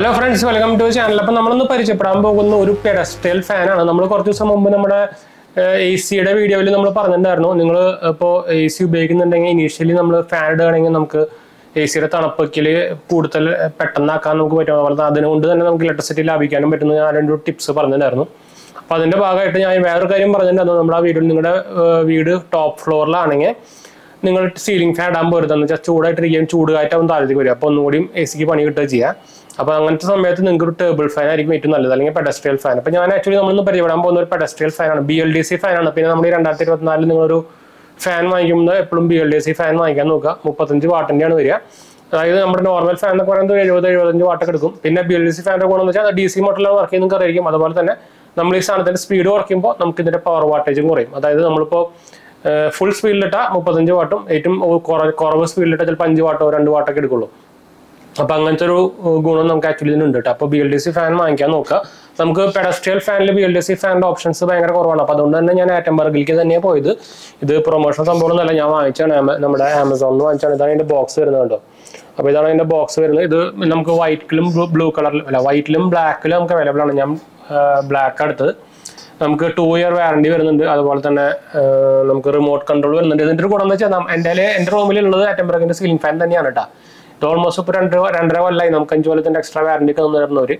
Hello friends welcome to channel അപ്പം നമ്മളൊന്ന് പരിചയപ്പെടാൻ പോകുന്ന ഒരു പെഡസ്റ്റൽ ഫാനാണ് നമ്മൾ കുറച്ച് ദിവസം മുമ്പ് നമ്മുടെ എ സിയുടെ വീഡിയോയിൽ നമ്മൾ പറഞ്ഞിട്ടുണ്ടായിരുന്നു നിങ്ങൾ ഇപ്പോൾ എ സി ഉപയോഗിക്കുന്നുണ്ടെങ്കിൽ ഇനീഷ്യലി നമ്മൾ ഫാൻ ഇടുകയാണെങ്കിൽ നമുക്ക് എ സിയുടെ തണുപ്പൊക്കിൽ കൂടുതൽ പെട്ടെന്നാക്കാൻ നമുക്ക് പറ്റും അതുപോലെ അതിനുകൊണ്ട് തന്നെ നമുക്ക് ഇലക്ട്രിസിറ്റി ലാഭിക്കാനും പറ്റുന്ന ഞാൻ രണ്ട് ടിപ്സ് പറഞ്ഞിട്ടുണ്ടായിരുന്നു അപ്പോൾ അതിൻ്റെ ഭാഗമായിട്ട് ഞാൻ വേറൊരു കാര്യം പറഞ്ഞിട്ടുണ്ടായിരുന്നു നമ്മുടെ ആ വീഡിയോയിൽ നിങ്ങളുടെ ഏഹ്, വീട് ടോപ്പ് ഫ്ലോറിലാണെങ്കിൽ നിങ്ങൾ സീലിംഗ് ഫാൻ ഇടാൻ പോരുത് എന്ന് വെച്ചാൽ ചൂടായിട്ടിരിക്കുകയും ചൂട് കാറ്റാവും താഴത്തേക്ക് വരും അപ്പോൾ ഒന്നുകൂടിയും എ സിക്ക് പണി കിട്ടുക ചെയ്യാം അപ്പോൾ അങ്ങനത്തെ സമയത്ത് നിങ്ങൾക്ക് ഒരു ടേബിൾ ഫാൻ ആയിരിക്കും ഏറ്റവും നല്ലത് അല്ലെങ്കിൽ പെഡസ്ട്രിയൽ ഫാൻ അപ്പോൾ ഞാൻ ആക്ച്വലി നമ്മളൊന്ന് പരിചയപ്പെടാൻ പോകുന്ന ഒരു പെഡസ്ട്രിയൽ ഫാനാണ് ബി എൽ ഡി സി ഫാനാണ് പിന്നെ നമ്മൾ ഈ രണ്ടായിരത്തി ഇരുപത്തിനാലിൽ നിങ്ങളൊരു ഫാൻ വാങ്ങിക്കുമ്പോൾ എപ്പോഴും B L D C fan വാങ്ങിക്കാൻ നോക്കുക മുപ്പത്തഞ്ച് വാട്ടിൻ്റെയാണ് വരിക അതായത് നമ്മുടെ നോർമൽ ഫാൻ എന്നൊക്കെ പറയുന്നത് ഒരു എഴുപത് എഴുപത്തഞ്ച് വാട്ടൊക്കെ എടുക്കും പിന്നെ ബി എൽ ഡി സി ഫാൻ്റെ ഗുണം എന്ന് വെച്ചാൽ അത് ഡി സി മോട്ടറിലാണ് വർക്ക് ചെയ്യുന്നത് അറിയായിരിക്കും അതുപോലെ തന്നെ നമ്മൾ ഈ സാധനത്തിന്റെ സ്പീഡ് കുറയ്ക്കുമ്പോൾ നമുക്ക് ഇതിന്റെ പവർ വാട്ടേജും കുറയും അതായത് നമ്മളിപ്പോൾ ഫുൾ സ്പീഡിലിട്ട മുപ്പത്തഞ്ച് വാട്ടും ഏറ്റവും കുറ- കുറവ് സ്പീഡിലിട്ട ചിലപ്പോൾ അഞ്ച് വാട്ടോ രണ്ട് വാട്ടൊക്കെ എടുക്കുള്ളൂ അപ്പൊ അങ്ങനത്തെ ഒരു ഏഹ്, ഗുണം നമുക്ക് ആക്ച്വലി ഇതിനുണ്ട് കേട്ടോ അപ്പോൾ B L D C fan വാങ്ങിക്കാൻ നോക്കുക നമുക്ക് പെഡസ്ട്രിയൽ ഫാനിൽ ബി എൽ ഡി സി ഫാനിന്റെ ഓപ്ഷൻസ് ഭയങ്കര കുറവാണ് അപ്പോൾ അതുകൊണ്ട് തന്നെ ഞാൻ ആറ്റംബർഗിലേക്ക് തന്നെയാണ് പോയത് ഇത് പ്രൊമോഷൻ സംഭവം ഒന്നല്ല ഞാൻ വാങ്ങിച്ചാണ് ആമ- നമ്മുടെ ആമസോണിൽ നിന്ന് വാങ്ങിച്ചാണ് ഇതാണ് അതിന്റെ ബോക്സ് വരുന്നത് കേട്ടോ അപ്പോൾ ഇതാണ് അതിന്റെ ബോക്സ് വരുന്നത് ഇത് നമുക്ക് വൈറ്റിലും ബ്ലൂ കളറിലും അല്ല വൈറ്റിലും ബ്ലാക്കിലും നമുക്ക് അവൈലബിൾ ആണ് ഞാൻ ബ്ലാക്ക് എടുത്തത് നമുക്ക് ടു ഇയർ വാറണ്ടി വരുന്നുണ്ട് അതുപോലെ തന്നെ ആ, നമുക്ക് റിമോട്ട് കൺട്രോൾ വരുന്നുണ്ട് ഇതിന്റെ ഒരു ഗുണം എന്ന് വെച്ചാൽ എൻ്റെ എൻ്റെ റൂമിലുള്ളത് ആറ്റംബർഗിന്റെ സീലിംഗ് ഫാൻ തന്നെയാണ് കേട്ടോ ഇത് ഓൾമോസ്റ്റ് ഇപ്പോൾ രണ്ട് രണ്ടര കൊല്ലമായി നമുക്ക് അഞ്ച് കൊല്ലത്തിന്റെ എക്സ്ട്രാ വാറണ്ടി ഒക്കെ തന്നിരുന്നവര്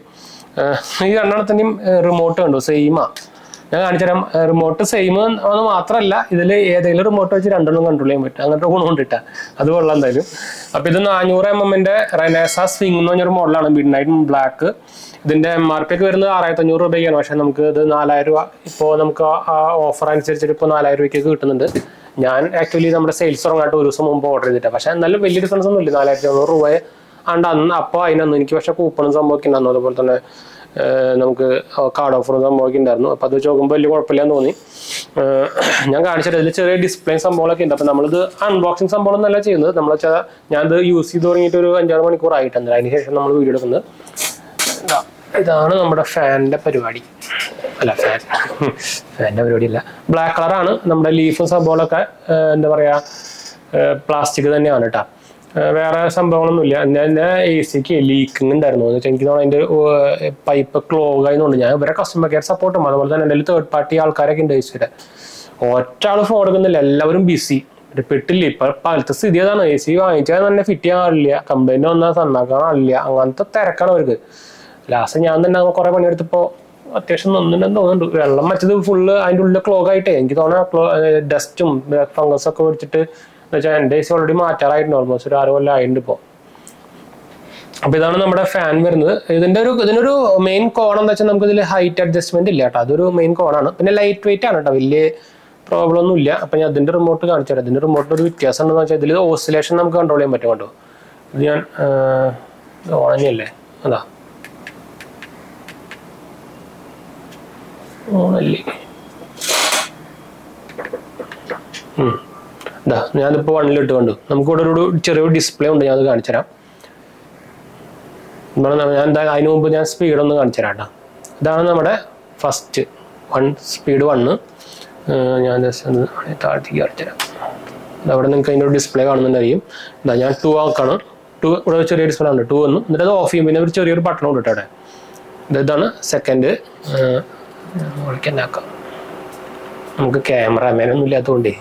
ഈ രണ്ടെണ്ണത്തിൻ്റെയും റിമോട്ട് കണ്ടു സെയിമാ ഞാൻ കാണിച്ചുതരാം റിമോട്ട് സെയിം എന്ന് മാത്രമല്ല ഇതിൽ ഏതെങ്കിലും റിമോട്ട് വെച്ച് രണ്ടെണ്ണം കൺട്രോൾ ചെയ്യാൻ പറ്റും അങ്ങനത്തെ ഗുണം കൊണ്ടിട്ടാ അത് കൊള്ളാം എന്തായാലും അപ്പൊ ഇത് നാനൂറ് എം എമ്മിന്റെ റെനേസ സ്വിംഗ് എന്ന് പറഞ്ഞൊരു മോഡലാണ് മിഡ് നൈറ്റ് ബ്ലാക്ക് ഇതിന്റെ എം ആർ പി ഒക്കെ വരുന്നത് ആറായിരത്തി അഞ്ഞൂറ് രൂപയ്ക്കാണ് പക്ഷെ നമുക്ക് ഇത് നാലായിരം രൂപ ഇപ്പോൾ നമുക്ക് ആ ഓഫർ അനുസരിച്ചിട്ട് ഇപ്പോൾ നാലായിരം രൂപയ്ക്ക് കിട്ടുന്നുണ്ട് ഞാൻ ആക്ച്വലി നമ്മുടെ സെയിൽസ് തുടങ്ങാട്ട് ഒരു ദിവസം മുമ്പ് ഓർഡർ ചെയ്തിട്ടാണ് പക്ഷെ എന്നാലും വലിയ ഡിഫറൻസ് ഒന്നും ഇല്ല നാലായിരത്തി അഞ്ഞൂറ് രൂപയെ ആണ്ട് അന്ന് അപ്പോൾ അതിനന്ന് എനിക്ക് പക്ഷെ കൂപ്പണും സംഭവമൊക്കെ ഉണ്ടായിരുന്നു അതുപോലെ തന്നെ ഏഹ് നമുക്ക് കാർഡ് ഓഫറും സംഭവമൊക്കെ ഉണ്ടായിരുന്നു അപ്പോൾ അത് വെച്ച് നോക്കുമ്പോൾ വലിയ കുഴപ്പമില്ലെന്ന് തോന്നി ഏഹ് ഞാൻ കാണിച്ചിട്ട് ഇതിൽ ചെറിയ ഡിസ്പ്ലേ സംഭവങ്ങളൊക്കെ ഉണ്ട് അപ്പോൾ നമ്മളിത് അൺബോക്സിങ് സംഭവം ഒന്നല്ല ചെയ്യുന്നത് നമ്മൾ വെച്ചാൽ ഞാനത് യൂസ് ചെയ്ത് തുടങ്ങിയിട്ട് ഒരു അഞ്ചാറ് മണിക്കൂർ ആയിട്ടുണ്ട് അതിന് ശേഷം നമ്മൾ വീഡിയോ എടുക്കുന്നത് ഇതാ, ഇതാണ് നമ്മുടെ ഫാനിന്റെ പരിപാടി അല്ല ഫാൻ ഫാനിന്റെ പരിപാടിയല്ല ബ്ലാക്ക് കളറാണ് നമ്മുടെ ലീഫും സംഭവങ്ങളൊക്കെ ഏഹ് എന്താ പറയാ പ്ലാസ്റ്റിക് തന്നെയാണ് കേട്ടോ വേറെ സംഭവങ്ങളൊന്നുമില്ല എൻ്റെ എ സിക്ക് ലീക്കിംഗ് ഉണ്ടായിരുന്നു എന്ന് വെച്ചാൽ എനിക്ക് തോന്നുന്നു അതിൻ്റെ പൈപ്പ് ക്ലോഗ് ആയതുകൊണ്ട് ഞാൻ ഇവരെ കസ്റ്റമർ കെയർ സപ്പോർട്ടും അതുപോലെ തന്നെ എൻ്റെ തേർഡ് പാർട്ടി ആൾക്കാരൊക്കെ ഉണ്ട് എ സിയുടെ ഒറ്റ ആൾ ഫോൺ എടുക്കുന്നില്ല എല്ലാവരും ബിസി പെട്ടില്ല ഇപ്പൊ കാലത്തെ സ്ഥിതി അതാണ് എ സി വാങ്ങിച്ചാൽ തന്നെ ഫിറ്റ് ചെയ്യാൻ ആളില്ല കംപ്ലൈന്റ് വന്നാൽ നന്നാക്കാൻ ആളില്ല അങ്ങനത്തെ തിരക്കാണ് അവർക്ക് ലാസ്റ്റ് ഞാൻ തന്നെ കുറെ പണിയെടുത്തപ്പോ അത്യാവശ്യം നന്നുണ്ടെന്ന് തോന്നുന്നുണ്ട് വെള്ളം മറ്റത് ഫുള്ള് അതിൻ്റെ ഉള്ളിൽ ക്ലോഗ് ആയിട്ടേ എനിക്ക് തോന്നുന്ന ഡസ്റ്റും ഫംഗസ് ഒക്കെ പിടിച്ചിട്ട് എന്ന് വെച്ചാൽ എൻ്റെ എ സി ഓൾറെഡി മാറ്റാറായിട്ടുണ്ട് ഓൾമോസ്റ്റ് ഒരു ആറ് കൊല്ലം ആയിട്ടുണ്ട് ഇപ്പോൾ അപ്പൊ ഇതാണ് നമ്മുടെ ഫാൻ വരുന്നത് ഇതിന്റെ ഒരു ഇതിനൊരു മെയിൻ കോൺ എന്താ വെച്ചാൽ നമുക്ക് ഇതിൽ ഹൈറ്റ് അഡ്ജസ്റ്റ്മെന്റ് ഇല്ല കേട്ടോ അതൊരു മെയിൻ കോണാണ് പിന്നെ ലൈറ്റ് വെയിറ്റ് ആണ് കേട്ടോ വലിയ പ്രോബ്ലം ഒന്നും ഇല്ല അപ്പൊ ഞാൻ അതിന്റെ റിമോട്ട് കാണിച്ചു തരാം ഇതിന്റെ റിമോട്ടിൽ ഒരു വ്യത്യാസം ഉണ്ടെന്ന് വെച്ചാൽ ഇതിൽ ഓസിലേഷൻ നമുക്ക് കൺട്രോൾ ചെയ്യാൻ പറ്റും കേട്ടോ ഇത് ഞാൻ ഓൺ തന്നെയല്ലേ അതാ ഓണല്ലേ ഉം. ഇതാ ഞാനിപ്പോൾ വണ്ണിലിട്ട് കണ്ടു നമുക്കിവിടെ ഒരു ചെറിയൊരു ഡിസ്പ്ലേ ഉണ്ട് ഞാൻ അത് കാണിച്ചു തരാം ഇവിടെ നമ്മ- ഞാൻ എന്താ അതിന് മുമ്പ് ഞാൻ സ്പീഡ് ഒന്ന് കാണിച്ചു തരാം കേട്ടോ ഇതാണ് നമ്മുടെ ഫസ്റ്റ് വൺ സ്പീഡ് വണ്ണ് ഞാൻ just ഒന്ന് താഴത്തേക്ക് കാണിച്ചു തരാം അവിടെ നിങ്ങൾക്ക് അതിൻ്റെ ഒരു ഡിസ്പ്ലേ കാണുന്നുണ്ടായിരിക്കും ഇതാ ഞാൻ ടു ആക്കാണ് ടു ഇവിടെ ഒരു ചെറിയ ഡിസ്പ്ലേ ഉണ്ട് ടു വന്നു എന്നിട്ട് അത് ഓഫ് ചെയ്യും പിന്നെ ഒരു ചെറിയൊരു ബട്ടൺ ഉണ്ട് കേട്ടോ അവിടെ ഇത് ഇതാണ് സെക്കൻഡ് വിളിക്കാൻ ആക്കാം നമുക്ക് ക്യാമറമാനൊന്നും ഇല്ലാത്തതുകൊണ്ടേ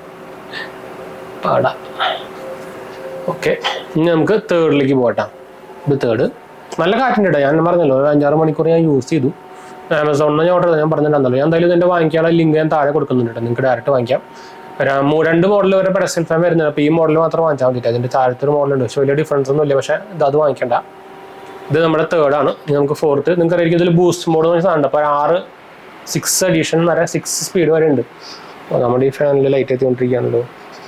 പാടാം ഓക്കെ ഇനി നമുക്ക് തേർഡിലേക്ക് പോകട്ടാം ഇത് തേർഡ് നല്ല കാറ്റുണ്ട് കേട്ടോ ഞാൻ പറഞ്ഞല്ലോ ഒരു അഞ്ചാറ് മണിക്കൂർ ഞാൻ യൂസ് ചെയ്തു ആമസോണിൽ ഞാൻ ഓർഡർ ചെയ്തത് ഞാൻ പറഞ്ഞിട്ടുണ്ടല്ലോ ഞാൻ എന്തായാലും ഇതിൻ്റെ വാങ്ങിക്കാനുള്ള ലിങ്ക് ഞാൻ താഴെ കൊടുക്കുന്നുണ്ട് കേട്ടോ നിങ്ങൾക്ക് ഡയറക്റ്റ് വാങ്ങിക്കാം ഒരു മൂ- രണ്ട് മോഡൽ വരെ പെഡസ്റ്റൽ ഫാൻ വരുന്നത് അപ്പോൾ ഈ മോഡൽ മാത്രം വാങ്ങിച്ചാൽ മതി അതിൻ്റെ താഴത്തെ ഒരു മോഡലുണ്ട് പക്ഷേ വലിയ ഡിഫറൻസ് ഒന്നും ഇല്ല പക്ഷേ ഇത് അത് വാങ്ങിക്കണ്ട ഇത് നമ്മുടെ തേർഡാണ് ഇനി നമുക്ക് ഫോർത്ത് നിങ്ങൾക്ക് അറിയാം ഇതിൽ ബൂസ്റ്റ് മോഡ് എന്ന് സാധനം അപ്പോൾ ആറ് സിക്സ് എഡീഷൻ വരെ സിക്സ് സ്പീഡ് വരെ ഉണ്ട് അപ്പോൾ നമ്മുടെ ഈ ഫാനിൽ ലൈറ്റ് എത്തിക്കൊണ്ടിരിക്കുകയാണല്ലോ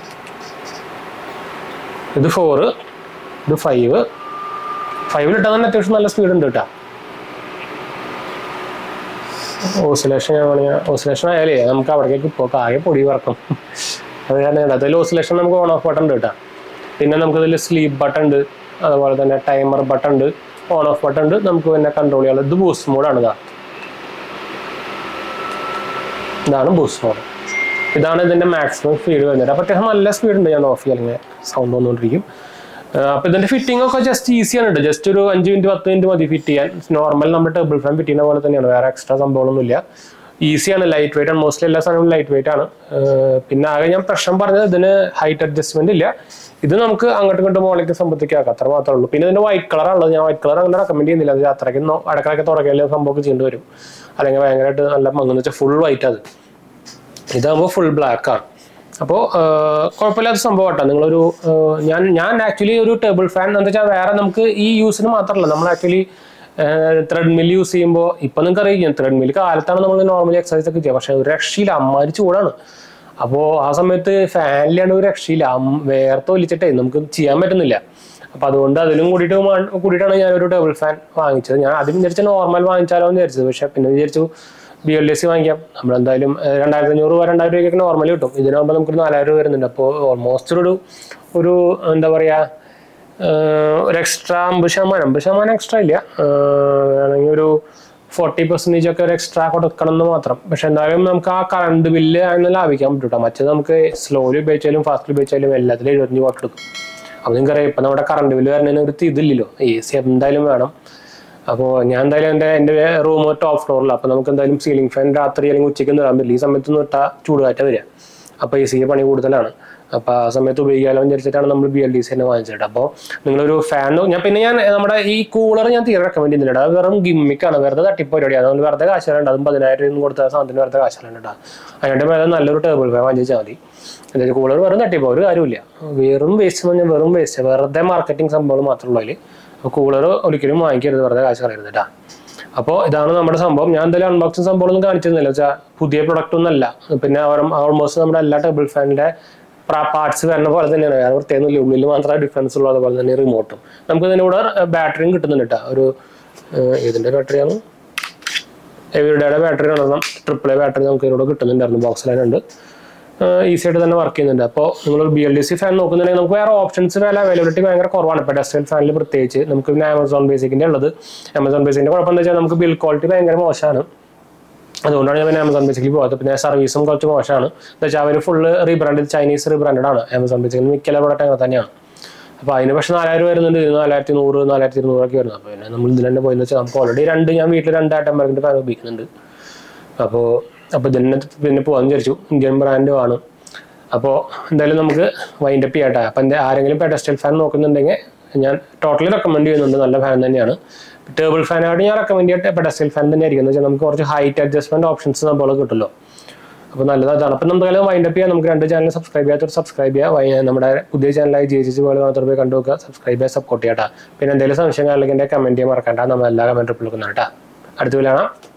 ഇത് ഫോറ് ഇത് ഫൈവ് ഫൈവിലിട്ടാൽ തന്നെ അത്യാവശ്യം നല്ല സ്പീഡ് ഉണ്ട് കേട്ടോ ഓസിലേഷൻ ഞാൻ വേണമെങ്കിൽ ഓസിലേഷൻ ആയാലേ നമുക്ക് അവിടേക്ക് ഇപ്പോൾ ആകെ പൊടി പറക്കും അത് കാരണം അതിൽ ഓസിലേഷൻ നമുക്ക് ഓൺ ഓഫ് ബട്ടൺ ഉണ്ട് കേട്ടോ പിന്നെ നമുക്ക് ഇതിൽ സ്ലീപ്പ് ബട്ടൺ ഉണ്ട് അതുപോലെ തന്നെ ടൈമർ ബട്ടൺ ഉണ്ട് ഓൺ ഓഫ് ബട്ടൺ ഉണ്ട് നമുക്ക് പിന്നെ കൺട്രോൾ ചെയ്യാനുള്ളത് ഇത് ബൂസ്റ്റ് മോഡാണ് ഇതാ ഇതാണ് ബൂസ്റ്റ് മോഡ് ഇതാണ് ഇതിന്റെ മാക്സിമം സ്പീഡ് വരുന്നത് അപ്പോൾ അത്യാവശ്യം നല്ല സ്പീഡ് ഉണ്ട് ഞാൻ ഓഫ് ചെയ്യാൻ സൗണ്ട് വന്നുകൊണ്ടിരിക്കും അപ്പൊ ഇതിന്റെ ഫിറ്റിംഗ് ഒക്കെ ജസ്റ്റ് ഈസിയാണ് കേട്ടോ ജസ്റ്റ് ഒരു അഞ്ച് മിനിറ്റ് പത്ത് മിനിറ്റ് മതി ഫിറ്റ് ചെയ്യാൻ നോർമൽ നമ്മുടെ ടേബിൾ ഫാൻ ഫിറ്റ് ചെയ്യുന്ന പോലെ തന്നെയാണ് വേറെ എക്സ്ട്രാ സംഭവങ്ങളൊന്നുമില്ല ഈസിയാണ് ലൈറ്റ് വെയിറ്റ് ആണ് മോസ്റ്റ്ലി എല്ലാ സാധനവും ലൈറ്റ് വെയിറ്റ് ആണ് ഏർ പിന്നെ ആകെ ഞാൻ പ്രശ്നം പറഞ്ഞത് ഇതിന് ഹൈറ്റ് അഡ്ജസ്റ്റ്മെന്റ് ഇല്ല ഇത് നമുക്ക് അങ്ങോട്ടും ഇങ്ങോട്ടും മുകളിലേക്ക് സംബന്ധിക്കുക ആക്കാം അത്ര മാത്രമേ ഉള്ളൂ പിന്നെ ഇതിന്റെ വൈറ്റ് കളർ ഉള്ളത് ഞാൻ വൈറ്റ് കളർ അങ്ങനെ റെക്കമെൻഡ് ചെയ്യുന്നില്ല അത് അത്രയ്ക്ക് അടക്കളൊക്കെ തുടങ്ങിയാലും സംഭവമൊക്കെ ചെയ്യേണ്ടി വരും അല്ലെങ്കിൽ ഭയങ്കരമായിട്ട് നല്ല മങ്ങെന്ന് വെച്ചാൽ ഫുൾ വൈറ്റ് അത് ഇതാകുമ്പോൾ ഫുൾ ബ്ലാക്ക് ആണ് അപ്പോൾ കുഴപ്പമില്ലാത്ത സംഭവം കേട്ടോ നിങ്ങളൊരു ഏഹ്, ഞാൻ ഞാൻ ആക്ച്വലി ഒരു ടേബിൾ ഫാൻ എന്താ വെച്ചാൽ വേറെ നമുക്ക് ഈ യൂസിന് മാത്രമല്ല നമ്മൾ ആക്ച്വലി ത്രെഡ് മില്ല് യൂസ് ചെയ്യുമ്പോൾ ഇപ്പം നിങ്ങൾക്ക് അറിയാം ത്രെഡ് മില്ല് കാലത്താണ് നമ്മൾ നോർമലി എക്സസൈസ് ഒക്കെ ചെയ്യുക പക്ഷേ ഒരു രക്ഷയില്ല അമ്മാരി ചൂടാണ് അപ്പോൾ ആ സമയത്ത് ഫാനിലാണ് ഒരു രക്ഷയില്ല അം- വേർത്ത് ഒലിച്ചിട്ടേ നമുക്ക് ചെയ്യാൻ പറ്റുന്നില്ല അപ്പൊ അതുകൊണ്ട് അതിലും കൂടിയിട്ട് മാ- കൂടിയിട്ടാണ് ഞാൻ ഒരു ടേബിൾ ഫാൻ വാങ്ങിച്ചത് ഞാൻ ആദ്യം വിചാരിച്ച നോർമൽ വാങ്ങിച്ചാലോ എന്ന് വിചാരിച്ചത് പക്ഷെ പിന്നെ വിചാരിച്ചു ബി എൽ ഡി സി വാങ്ങിക്കാം നമ്മളെന്തായാലും ഏഹ്, രണ്ടായിരത്തി അഞ്ഞൂറ് രൂപ രണ്ടായിരം രൂപയ്ക്ക് നോർമൽ കിട്ടും ഇതിനാകുമ്പോൾ നമുക്കൊരു നാലായിരം രൂപ വരുന്നുണ്ട് അപ്പോൾ ഓൾമോസ്റ്റ് ഒരു ഒരു എന്താ പറയാ ഏഹ്, ഒരു എക്സ്ട്രാ അമ്പത് ശതമാനം അമ്പത് ശതമാനം എക്സ്ട്രാ ഇല്ല ഏഹ്, വേണമെങ്കിൽ ഒരു ഫോർട്ടി പെർസെൻറ്റേജ് ഒക്കെ ഒരു എക്സ്ട്രാ കൊടുക്കണം എന്ന് മാത്രം പക്ഷെ എന്തായാലും നമുക്ക് ആ കറണ്ട് ബില്ല് അങ്ങനെ ലാഭിക്കാൻ പറ്റും കേട്ടോ മറ്റേത് നമുക്ക് സ്ലോലി ഉപയോഗിച്ചാലും ഫാസ്റ്റിൽ ഉപയോഗിച്ചാലും എല്ലാത്തിലും എഴുപത്തഞ്ച് വാട്ട് എടുക്കും അപ്പോൾ നിങ്ങൾക്കറിയാം ഇപ്പം നമ്മുടെ കറണ്ട് ബില്ല് വരുന്നതിന് ഒരു ഇതില്ലല്ലോ എ സി എന്തായാലും വേണം അപ്പോൾ ഞാൻ എന്തായാലും എൻ്റെ എൻ്റെ റൂം ടോപ്പ് ഫ്ലോറിലാണ് അപ്പോൾ നമുക്ക് എന്തായാലും സീലിംഗ് ഫാൻ രാത്രി അല്ലെങ്കിൽ ഉച്ചയ്ക്ക് ഒന്നും ഇടാൻ പറ്റില്ല ഈ സമയത്തൊന്നും ഇട്ടാൽ ചൂടുകാറ്റ വരിക അപ്പോൾ എ സിക്ക് പണി കൂടുതലാണ് അപ്പോൾ ആ സമയത്ത് ഉപയോഗിക്കാമല്ലോ എന്ന് വിചാരിച്ചിട്ടാണ് നമ്മൾ ബി എൽ ഡി സി തന്നെ വാങ്ങിച്ചിട്ട് അപ്പോൾ നിങ്ങളൊരു ഫാൻ ഞാൻ പിന്നെ ഞാൻ നമ്മുടെ ഈ കൂളർ ഞാൻ തീരെ റെക്കമെൻഡ് ചെയ്യുന്നില്ല അത് വെറും ഗിമ്മിക്കാണ് വെറുതെ തട്ടിപ്പ് പരിപാടിയാണ് അതുകൊണ്ട് വെറുതെ കാശ് തരണ്ട അതും പതിനായിരം രൂപ കൊടുത്ത സാധനത്തിന് വെറുതെ കാശ് തരണ്ട കേട്ടോ അതിൻ്റെ മേലെ നല്ലൊരു ടേബിൾ ഫാൻ വാങ്ങിച്ചാൽ മതി എന്തായാലും കൂളർ വെറും തട്ടിപ്പോ ഒരു കാര്യമില്ല വെറും വേസ്റ്റ് എന്ന് പറഞ്ഞാൽ വെറും വേസ്റ്റ് വെറുതെ മാർക്കറ്റിംഗ് സംഭവങ്ങൾ മാത്രമുള്ളൂ അതിൽ അപ്പോൾ കൂളർ ഒരിക്കലും വാങ്ങിക്കരുത് വെറുതെ കാശ് കളയരുത് കേട്ടോ അപ്പോൾ ഇതാണ് നമ്മുടെ സംഭവം ഞാൻ എന്തായാലും അൺബോക്സിങ് സംഭവം ഒന്നും കാണിച്ചിരുന്നില്ല വെച്ചാൽ പുതിയ പ്രൊഡക്റ്റ് ഒന്നല്ല പിന്നെ അവർ ഓൾമോസ്റ്റ് നമ്മുടെ എല്ലാ ടേബിൾ ഫാനിന്റെ പാർട്സ് വരുന്ന പോലെ തന്നെയാണ് വേറെ പ്രത്യേകം ഉള്ളിൽ മാത്രമേ ഡിഫറൻസ് ഉള്ളൂ അതുപോലെ തന്നെ റിമോട്ടും നമുക്ക് ഇതിൻ്റെ കൂടെ ബാറ്ററിയും കിട്ടുന്നുണ്ട് കേട്ടോ ഒരു ഏഹ്, ഏതിന്റെ ബാറ്ററിയാണ് എവരിഡയുടെ ബാറ്ററി ഉണ്ടെണ്ണം ട്രിപ്പിൾ എ ബാറ്ററി നമുക്ക് ഇതിലൂടെ കിട്ടുന്നുണ്ടായിരുന്നു ബോക്സിലുണ്ട് ഈസി ആയിട്ട് തന്നെ വർക്ക് ചെയ്യുന്നുണ്ട് അപ്പോൾ നിങ്ങൾ B L D C fan നോക്കുന്നുണ്ടെങ്കിൽ നമുക്ക് വേറെ ഓപ്ഷൻസ് വില അവൈലബിലിറ്റി ഭയങ്കര കുറവാണ് ഇപ്പോൾ ഡെസ്റ്റൽ ഫാനിൽ പ്രത്യേകിച്ച് നമുക്ക് പിന്നെ ആമസോൺ ബേസിക്കിൻ്റെ ഉള്ളത് ആമസോൺ ബേസിക്കിൻ്റെ കുഴപ്പം എന്താ വെച്ചാൽ നമുക്ക് ബിൽ ക്വാളിറ്റി ഭയങ്കര മോശമാണ് അതുകൊണ്ടാണ് ഞാൻ പിന്നെ ആമസോൺ ബേസിക്കലി പോകാത്തത് പിന്നെ സർവീസും കുറച്ച് മോശമാണ് എന്താ വെച്ചാൽ അവർ ഫുള്ള് റീബ്രാൻഡ് ചൈനീസ് റീബ്രാൻഡഡ് ആണ് ആമസോൺ ബേസിക്കലി മിക്ക പ്രോഡക്റ്റ് അങ്ങനെ തന്നെയാണ് അപ്പോൾ അതിന് പക്ഷേ നാലായിരം വരുന്നുണ്ട് ഇതിന് നാലായിരത്തി നൂറ് നാലായിരത്തി ഇരുന്നൂറൊക്കെ വരുന്നത് അപ്പോൾ പിന്നെ നമ്മൾ ഇതിൽ തന്നെ പോയെന്ന് വെച്ചാൽ നമുക്ക് ഓൾറെഡി രണ്ട് ഞാൻ വീട്ടിൽ രണ്ട് ആറ്റംബർഗിൻ്റെ ഫാൻ ഉപയോഗിക്കുന്നുണ്ട് അപ്പോൾ അപ്പോൾ ഇതിനെ പിന്നെ പോകാൻ വിചാരിച്ചു ഇന്ത്യൻ ബ്രാൻഡും ആണ് അപ്പോൾ എന്തായാലും നമുക്ക് വൈൻഡ് അപ്പ് ചെയ്യട്ടെ അപ്പം എന്താ ആരെങ്കിലും പെഡസ്റ്റൽ ഫാൻ നോക്കുന്നുണ്ടെങ്കിൽ ഞാൻ ടോട്ടലി റെക്കമെൻഡ് ചെയ്യുന്നുണ്ട് നല്ല ഫാൻ തന്നെയാണ് ടേബിൾ ഫാനായിട്ട് ഞാൻ റെക്കമെൻഡ് ചെയ്യട്ടെ പെഡസ്റ്റൽ ഫാൻ തന്നെ ആയിരിക്കും എന്ന് വെച്ചാൽ നമുക്ക് കുറച്ച് ഹൈറ്റ് അഡ്ജസ്റ്റ്മെന്റ് ഓപ്ഷൻസ് നമ്മൾ കിട്ടുമല്ലോ അപ്പോൾ നല്ലത് അതാണ് അപ്പം നമുക്ക് വൈൻഡ് അപ്പ് ചെയ്യാം നമുക്ക് രണ്ട് ചാനൽ സബ്സ്ക്രൈബ് ചെയ്യാത്തൊരു സബ്സ്ക്രൈബ് ചെയ്യുക വൈ- നമ്മുടെ പുതിയ ചാനലായി ജി എച്ച് പോലെ മാത്രം പോയി കണ്ടു നോക്കുക സബ്സ്ക്രൈബ് ചെയ്യുക സപ്പോർട്ട് ചെയ്യാം ട്ടാ. പിന്നെ എന്തെങ്കിലും സംശയം അല്ലെങ്കിൽ കമൻറ്റ് ചെയ്യാൻ മറക്കണ്ട നമ്മൾ എല്ലാ കമൻറ്റ് റിപ്ലൈ കൊടുക്കുന്നതാണ് കേട്ടോ അടുത്ത വീലാണ്